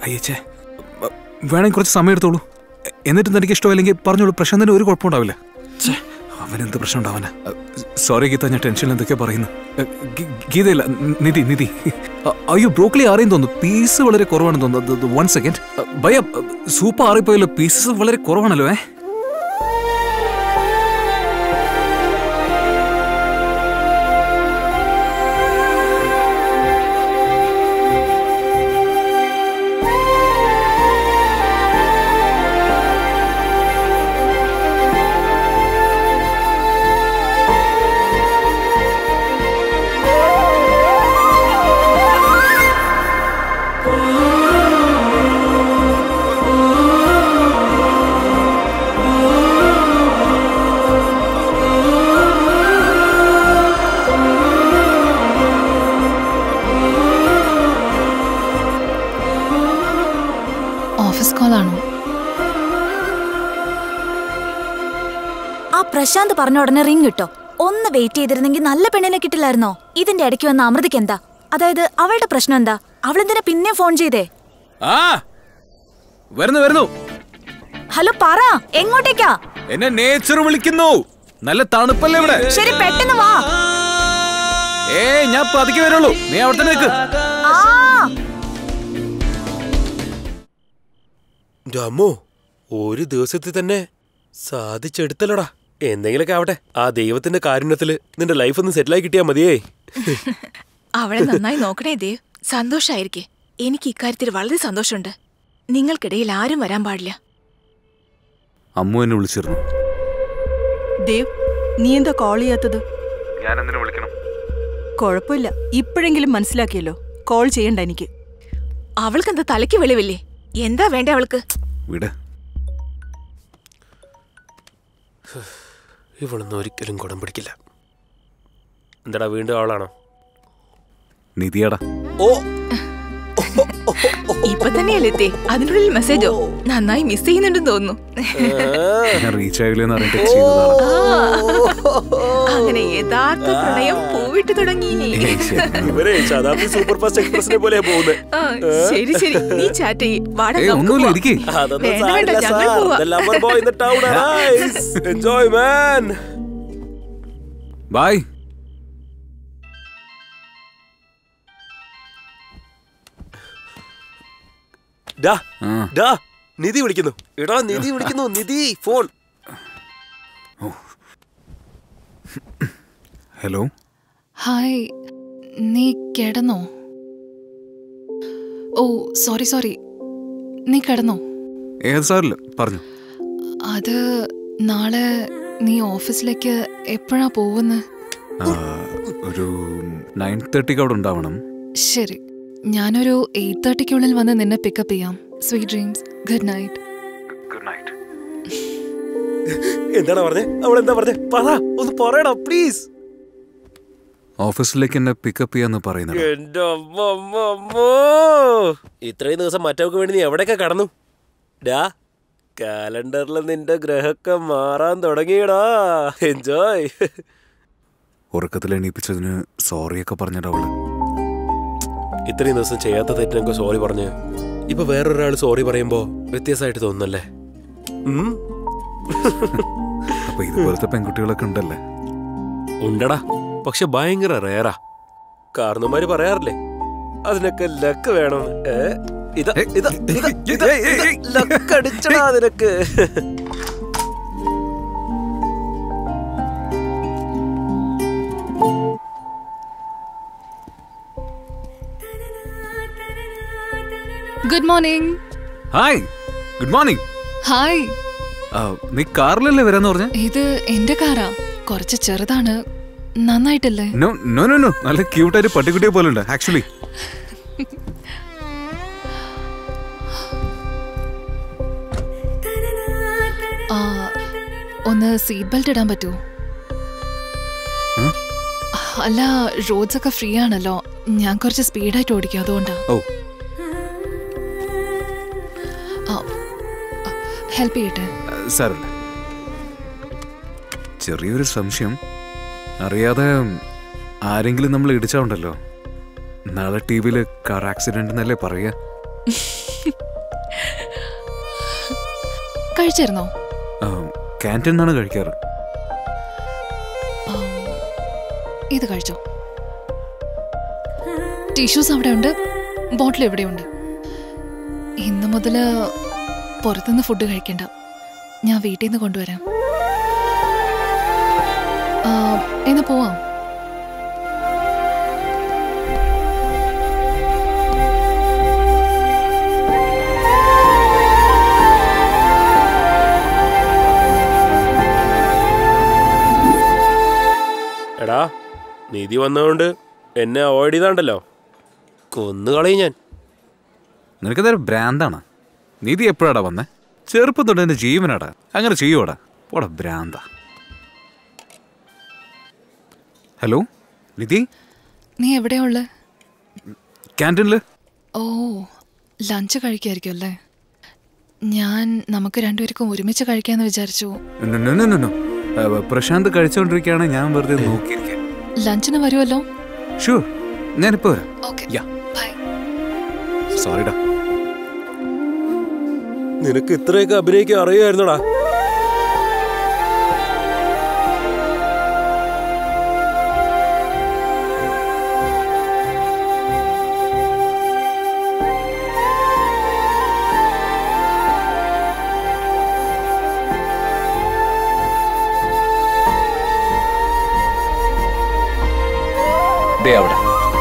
അയ്യച്ചേ വേണമെങ്കിൽ കുറച്ച് സമയം എടുത്തോളൂ എ- എന്നിട്ടും തനിക്ക് ഇഷ്ടമല്ലെങ്കിൽ പറഞ്ഞോളൂ പ്രശാന്തിന് ഒരു കുഴപ്പമുണ്ടാവില്ല അവനെന്ത് പ്രശ്നം ഉണ്ടാവാനാ സോറി ഗീത ഞാൻ ടെൻഷനിൽ എന്തൊക്കെയാ പറയുന്നു എ, ഗീ- ഗീതയില്ല ന- നിധി നിധി അ- അയ്യോ ബ്രോക്കലി ആരെയും തോന്നുന്നു പീസ് വളരെ കുറവാണെന്ന് തോന്നുന്നു വൺ സെക്കൻഡ് ഭയ സൂപ്പ് ആറിപ്പോയല്ലോ പീസസ് വളരെ കുറവാണല്ലോ ഏ ഓഫീസ് കോൾ ആണോ ആ പ്രശാന്ത് പറഞ്ഞ ഉടനെ റിങ് കിട്ടോ ഒന്ന് വെയിറ്റ് ചെയ്തിരുന്നെങ്കിൽ നല്ല പെണ്ണിനെ കിട്ടില്ലായിരുന്നോ ഇതിന്റെ ഇടയ്ക്ക് വന്ന അമൃതയ്ക്ക് എന്താ അതായത് അവളുടെ പ്രശ്നം എന്താ അവളെന്തിനാ പിന്നെ ഫോൺ ചെയ്തേ ആ വരുന്നു വരുന്നു ഹലോ പറ എങ്ങോട്ടേക്കാ എന്നെ നേച്ചർ വിളിക്കുന്നു നല്ല തണുപ്പല്ലേ ഇവിടെ ശരി പെട്ടെന്ന് വാ ഏ ഞാൻ പതുക്കെ വരുള്ളൂ നീ അവിടെ തന്നെ നിൽക്ക് ആ എൻ്റെ അമ്മോ ഒരു ദിവസത്തിൽ തന്നെ സാധിച്ചെടുത്തല്ലോടാ എന്തെങ്കിലുമൊക്കെ ആവട്ടെ ആ ദൈവത്തിന്റെ കാരുണ്യത്തില് നിന്റെ ലൈഫ് ഒന്ന് സെറ്റിലായി കിട്ടിയാ മതിയേ അവളെ നന്നായി നോക്കണേ ദേവ് സന്തോഷായിരിക്കെ എനിക്ക് ഇക്കാര്യത്തിൽ വളരെ സന്തോഷമുണ്ട് നിങ്ങൾക്കിടയിൽ ആരും വരാൻ പാടില്ല അമ്മു എന്നെ വിളിച്ചിരുന്നു ദേവ് നീ എന്താ കോൾ ചെയ്യാത്തത് ഞാൻ എന്തിനു വിളിക്കണം കുഴപ്പമില്ല ഇപ്പോഴെങ്കിലും മനസ്സിലാക്കിയല്ലോ കോൾ ചെയ്യണ്ട എനിക്ക് അവൾക്കെന്താ തലയ്ക്ക് വെളിവില്ലേ എന്താ വേണ്ട അവൾക്ക് വിട് ഇവളൊന്നും ഒരിക്കലും കുടം പിടിക്കില്ല എന്താടാ വീണ്ടും അവളാണോ നിധിയാടാ ഓ ഇപ്പൊ തന്നെയല്ലേ എത്തേ അതിനുള്ളിൽ മെസ്സേജോ നന്നായി മിസ് ചെയ്യുന്നുണ്ടെന്ന് തോന്നുന്നു ഞാൻ റീച്ച് ആയില്ലെന്ന് അറിയാൻ ടെക്സ്റ്റ് ചെയ്തതാണ് അങ്ങനെ യഥാർത്ഥ പ്രണയം പൂവിട്ട് തുടങ്ങി ഏയ് ശരി. ഇവരെ ശതാബ്ദി സൂപ്പർ ഫാസ്റ്റ് എക്സ്പ്രസിനെ പോലെ പോകുന്നത് ആ, ശരി ശരി നീ ചാറ്റ് ചെയ്യ് വാടാ ഏയ് നമുക്ക് ഒന്നുമില്ല പോവാം. ഇരിക്കേ അതൊന്നും വേണ്ട, സാരില്ല വേണ്ട, ഞങ്ങൾ സാർ പോവാം. The lover boy in the town arrives. Enjoy, man. Bye ഡാ ആ ഡാ നിധി വിളിക്കുന്നു എടാ നിധി വിളിക്കുന്നു നിധി ഫോൺ ഹലോ ഹായ് നീ കിടന്നോ ഓ സോറി സോറി നീ കിടന്നോ ഏത് സാറില്ല പറഞ്ഞു അത് നാളെ നീ ഓഫീസിലേക്ക് എപ്പോഴാ പോകുന്നത് ആ, ഒരു നയൻ തേർട്ടിക്ക് അവിടെ ഉണ്ടാവണം ശരി ഞാനൊരു എയ്റ്റ് തേർട്ടിക്കുള്ളിൽ വന്ന് നിന്നെ പിക്കപ്പ് ചെയ്യാം sweet dreams good night good night എന്താണ് പറഞ്ഞേ അവൾ എന്താ പറഞ്ഞേ പറ ഒന്ന് പറയടാ പ്ലീസ് ഓഫീസിലേക്ക് എന്നെ പിക്കപ്പ് ചെയ്യാന്ന് പറയുന്നത് എന്റെ അമ്മമ്മോ ഇത്രയും ദിവസം മറ്റവർക്ക് വേണ്ടി നീ എവിടെയൊക്കെ കടന്നു ഡാ കാലണ്ടറിൽ നിന്റെ ഗ്രഹമൊക്കെ മാറാൻ തുടങ്ങിയടാ എൻജോയ് ഉറക്കത്തിൽ എണീപ്പിച്ചതിന് സോറിയൊക്കെ പറഞ്ഞിട്ട് അവള് ഇത്രയും ദിവസം ചെയ്യാത്ത തെറ്റിനൊക്കെ സോറി പറഞ്ഞ് ഇപ്പൊ വേറൊരാൾ സോറി പറയുമ്പോ വ്യത്യാസമായിട്ട് തോന്നുന്നല്ലേ ഉം? അപ്പൊ ഇതുപോലത്തെ പെൺകുട്ടികളൊക്കെ ഉണ്ടല്ലേ ഉണ്ടടാ പക്ഷെ ഭയങ്കര റേറാ കാരണന്മാര് പറയാറില്ലേ അതിനൊക്കെ ലക്ക് വേണമെന്ന് ഏ? ഇതാ ഇതാ ഇതാ ഇതാ ലക്ക് അടിച്ചടാ നിനക്ക് good morning hi good morning hi നീ കാറിലല്ലേ വരാന്ന് പറഞ്ഞ ഇത് എന്റെ കാറാ കുറച്ച് ചെറുതാണ് നന്നായിട്ടല്ലേ നോ നോ നോ നോ നല്ല ക്യൂട്ടായിട്ട് പട്ടിക്കുട്ടിയെ പോലെ ഉണ്ട് ആക്ച്വലി ആ, ഒന്ന് സീറ്റ് ബെൽറ്റ് ഇടാൻ പറ്റുമോ ഉം? അല്ല റോഡ്സ് ഒക്കെ ഫ്രീ ആണല്ലോ ഞാൻ കുറച്ച് സ്പീഡായിട്ട് ഓടിക്കും അതുകൊണ്ടാ ഓ ഹെൽപ്പ് ചെയ്യട്ടെ സാരല്ല ചെറിയൊരു സംശയം അറിയാതെ ആരെങ്കിലും നമ്മൾ ഇടിച്ചാണ്ടല്ലോ നാളെ ടി വിയിൽ കാർ ആക്സിഡന്റ് എന്നല്ലേ പറയുക കഴിച്ചായിരുന്നോ ക്യാൻറ്റീൻ നിന്നാണ് കഴിക്കാറ് ഇത് കഴിച്ചോ ടിഷ്യൂസ് അവിടെ ഉണ്ട് ബോട്ടിൽ എവിടെയുണ്ട് ഇന്ന് മുതൽ പുറത്തുനിന്ന് ഫുഡ് കഴിക്കണ്ട ഞാൻ വീട്ടിൽ നിന്ന് കൊണ്ടുവരാം ആ, എന്നാ പോവാം എടാ നിധി വന്നതുകൊണ്ട് എന്നെ അവോയ്ഡ് ചെയ്താണ്ടല്ലോ കൊന്നുകളയും ഞാൻ നിനക്കതൊരു ഭ്രാന്താണ് നിധി എപ്പോഴാടാ വന്നേ ചെറുപ്പം തൊട്ട് എന്റെ ജീവനാടാ അങ്ങനെ ചെയ്യോടാ പോടാ ഭ്രാന്ത ഹലോ നിധി നീ എവിടെയാ ഉള്ളത് ക്യാൻറ്റീനില് ഓ ലഞ്ച് കഴിക്കായിരിക്കും അല്ലേ ഞാൻ നമുക്ക് രണ്ടുപേർക്കും ഒരുമിച്ച് കഴിക്കാന്ന് വിചാരിച്ചു No, no, no, no, no. Uh, Prashant കഴിച്ചുകൊണ്ടിരിക്കുകയാണ് ഞാൻ വെറുതെ നോക്കിയിരിക്കാൻ ലഞ്ചിന് വരുമല്ലോ ഷുവർ ഞാനിപ്പോ വരാം ഓക്കെ യാ ബൈ സോറിടാ നിനക്ക് ഇത്രയൊക്കെ അഭിനയിക്കാൻ അറിയുമായിരുന്നോടാ ദേ അവിടെ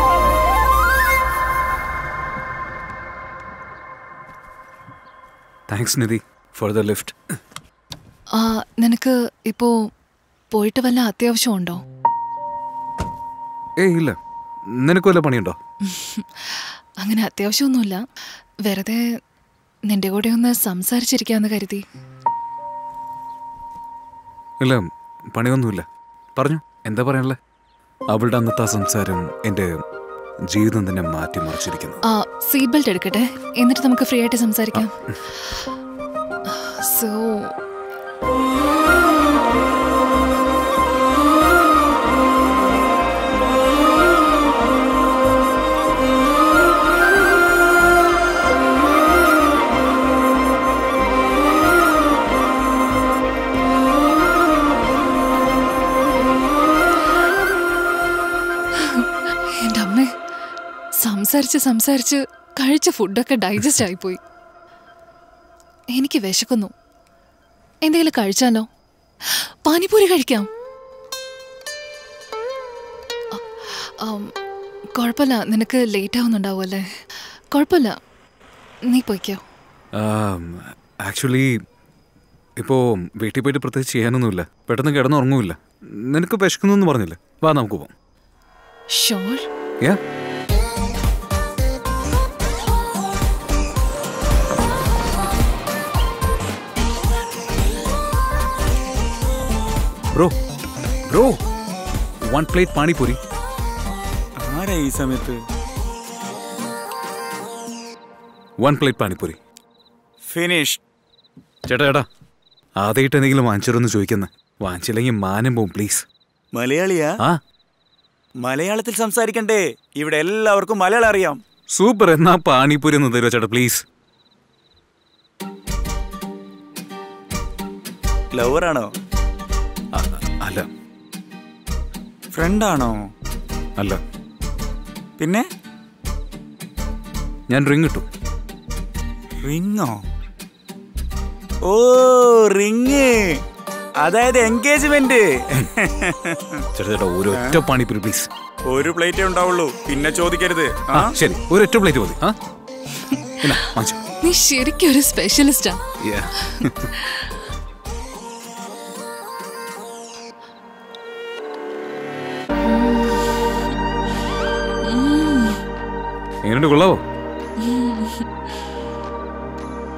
thanks Nidhi for the lift ആ നിനക്ക് ഇപ്പോ പോയിട്ട് വല്ല അത്യാവശ്യമുണ്ടോ ഏയ് ഇല്ല നിനക്ക് വല്ല പണിയുണ്ടോ അങ്ങനെ അത്യാവശ്യമൊന്നുമില്ല വെറുതെ നിന്റെ കൂടെ ഒന്ന് സംസാരിച്ചിരിക്കാന്ന് കരുതി ഇല്ല പണിയൊന്നുമില്ല പറഞ്ഞു എന്താ പറയാനുള്ളത് അവളുടെ അന്നത്തെ ആ സംസാരം എൻ്റെ ജീവിതം തന്നെ മാറ്റിമറിച്ചിരിക്കുന്നു ആ സീറ്റ് ബെൽറ്റ് എടുക്കട്ടെ എന്നിട്ട് നമുക്ക് ഫ്രീ ആയിട്ട് സംസാരിക്കാം സോ എൻ്റെ അമ്മേ സംസാരിച്ച് സംസാരിച്ച് കഴിച്ച ഫുഡൊക്കെ ഡൈജസ്റ്റ് ആയിപ്പോയി എനിക്ക് വിശക്കുന്നു എന്തെങ്കിലും കഴിച്ചാലോ പാനിപൂരി കഴിക്കാം അ- ആം, കുഴപ്പമില്ല നിനക്ക് ലേറ്റ് ആവുന്നുണ്ടാവും അല്ലേ കുഴപ്പമില്ല നീ പോയിക്കോ ആക്ച്വലി ഇപ്പോൾ വീട്ടിൽ പോയിട്ട് പ്രത്യേകിച്ച് ചെയ്യാനൊന്നുമില്ല പെട്ടെന്ന് കിടന്നുറങ്ങുമില്ല നിനക്ക് വിശക്കുന്നു പറഞ്ഞില്ലേ വാ നമുക്ക് പോവാം sure yeah bro bro one plate panipuri ആരാ ഈ സമയത്ത് വൺ പ്ലേറ്റ് പാനിപൂരി ഫിനിഷ് ചേട്ടാ ചേട്ടാ ആദ്യമായിട്ട് എന്തെങ്കിലും വാങ്ങിച്ചിരുന്ന് ചോദിക്കുന്നത് വാങ്ങിച്ചില്ലെങ്കിൽ മാനം പോവും പ്ലീസ് മലയാളിയാ ആ മലയാളത്തിൽ സംസാരിക്കണ്ടേ ഇവിടെ എല്ലാവർക്കും മലയാളം അറിയാം സൂപ്പർ എന്നാ പാനിപൂരി ഒന്ന് തരുമോ ചേട്ടാ പ്ലീസ് ലവറാണോ അല്ല ഫ്രണ്ടാണോ അല്ല പിന്നെ ഞാൻ റിങ് ഇട്ടു റിങ്ങോ ഓ റിങ് അതായത് എൻഗേജ്മെന്റ് ചേട്ടാ ചേട്ടാ ഒരു ഒറ്റ പാനിപൂരി പ്ലീസ് ഒരു പ്ലേറ്റേ ഉണ്ടാവുള്ളൂ പിന്നെ ചോദിക്കരുത് ആ ആ ശരി ഒരു ഒറ്റ പ്ലേറ്റ് മതി ആ എന്നാ വാങ്ങിച്ചു നീ ശരിക്കും ഒരു സ്പെഷ്യലിസ്റ്റാ Yeah. എങ്ങനെയുണ്ട് കൊള്ളാവോ